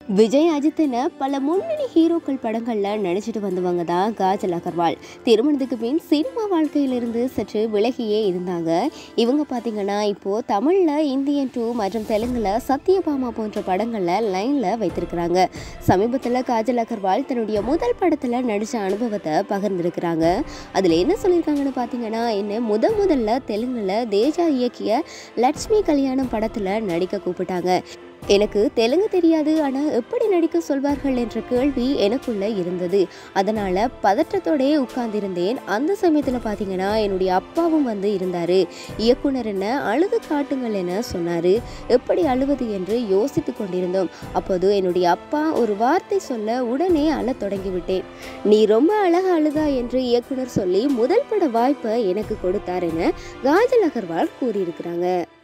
விஜய் அஜித் என பல முன்னணி ஹீரோக்கள் படங்கள்ல நடிச்சிட்டு வந்தவங்க தான் காஜல் அகர்வால் திருமணத்துக்கு பின் சினிமா வாழ்க்கையிலிருந்து சற்று விலகியே இருந்தாங்க இவங்க பார்த்தீங்கன்னா இப்போ தமிழ்ல இந்தியன் டூ மற்றும் தெலுங்குல சத்யபாமா போன்ற படங்கள்ல லைன்ல வைத்திருக்கிறாங்க சமீபத்தில் காஜல் அகர்வால் தன்னுடைய முதல் படத்துல நடிச்ச அனுபவத்தை பகிர்ந்திருக்கிறாங்க அதுல என்ன சொல்லியிருக்காங்கன்னு பார்த்தீங்கன்னா என்ன முத முதல்ல தெலுங்குல தேஜா இயக்கிய லட்சுமி கல்யாணம் படத்துல நடிக்க கூப்பிட்டாங்க எனக்கு தெலுங்கு தெரியாது ஆனால் எப்படி நடிக்க சொல்வார்கள் என்ற கேள்வி எனக்குள்ள இருந்தது அதனால் பதற்றத்தோடே உட்கார்ந்திருந்தேன் அந்த சமயத்தில் பார்த்தீங்கன்னா என்னுடைய அப்பாவும் வந்து இருந்தார் இயக்குனர் என்ன அழுது காட்டுங்கள் என சொன்னார் எப்படி அழுவது என்று யோசித்து கொண்டிருந்தோம் அப்போது என்னுடைய அப்பா ஒரு வார்த்தை சொல்ல உடனே அழத் தொடங்கிவிட்டேன் நீ ரொம்ப அழகா அழுதா என்று இயக்குனர் சொல்லி முதல் பட வாய்ப்பை எனக்கு கொடுத்தார் என காஜல் அகர்வால் கூறியிருக்கிறாங்க